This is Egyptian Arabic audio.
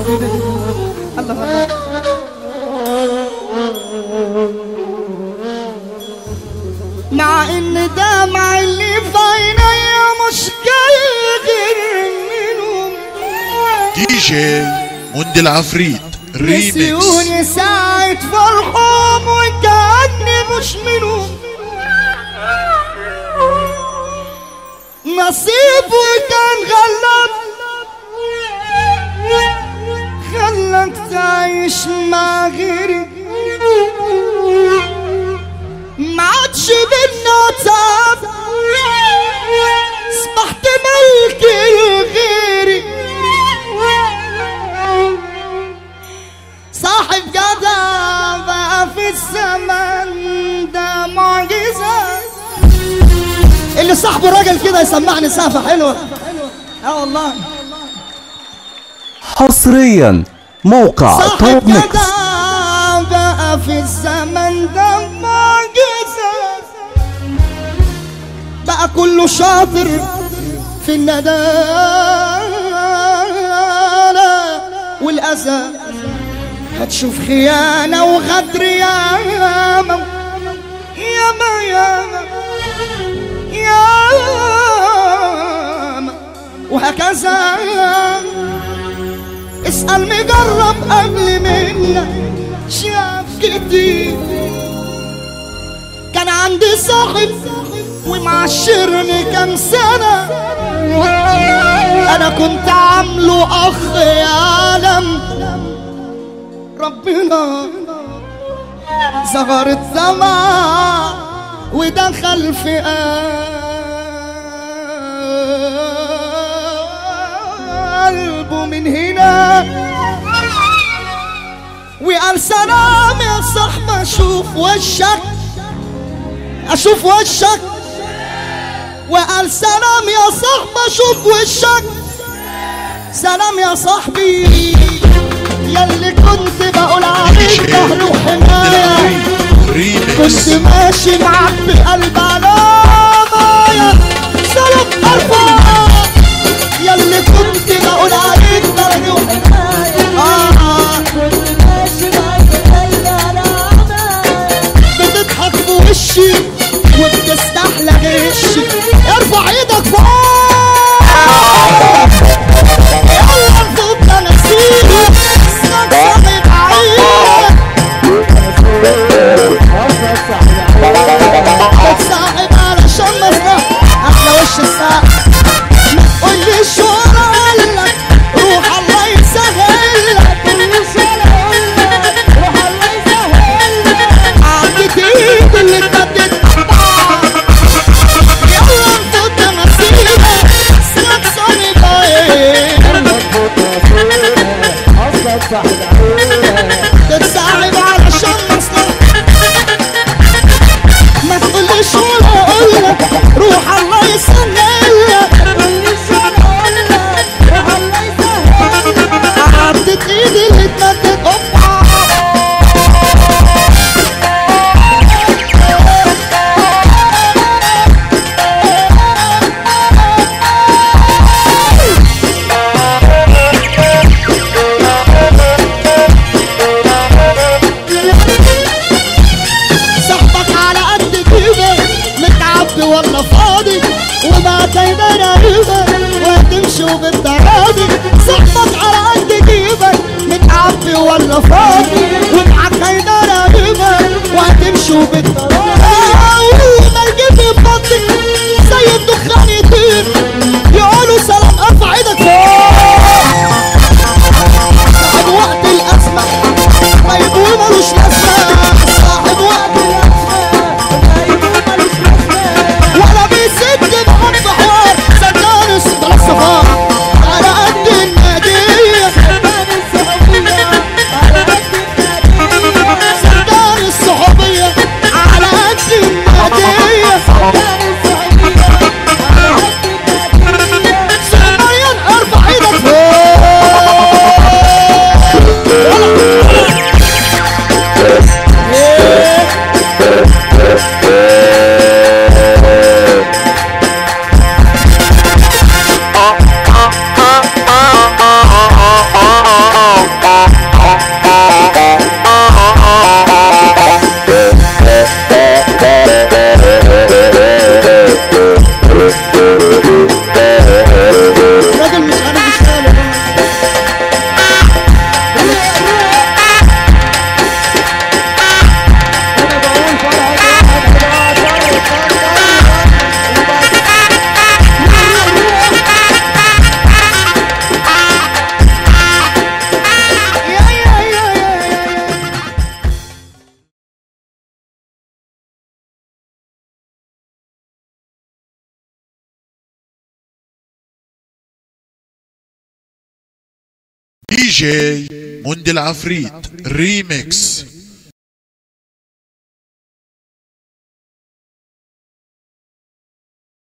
الله مع ان دمع اللي في عينيا مش جاي غير منهم دي جي مند العفريت ريميكس نسيوني ساعة فرحهم وكأني مش منهم نصيبه كان غلط خلك تعيش مع غيري ما عادش بينا تعب اصبحت ملك لغيري صاحب جدع بقى في الزمن ده معجزة اللي صاحبه راجل كده يسمعني سقفة حلوة اه والله حصريا موقع صاحب توب ميكس جدع بقى في الزمن ده معجزة بقى كله شاطر في الندالة والأذى هتشوف خيانة وغدر ياما ياما ياما ياما وهكذا اسأل مجرب قبل منك شاف كتير كان عندي صاحب ومعشرني كام سنة أنا كنت عامله أخ يا عالم ربنا صغر الطمع ودخل في قلبه من هنا وقال سلام يا صاحبي اشوف وشك اشوف وشك وقال سلام يا صاحبي اشوف وشك سلام يا صاحبي ياللي كنت بقول عليك ظهر وحمايه ريميكس كنت ماشي معاك بقلب علامة سلام أرفع ياللي كنت بقول عليك درجة وحماية آه بتضحك في وشي وبتستحلى غشي ارفع ايدك فوق يلا نفوت نسيب اسمك صاحب عينك بتصاحب علشان مصلحة احلى وش الساعة ما تقوليش ورا قالك دي جي موندي العفريت ريميكس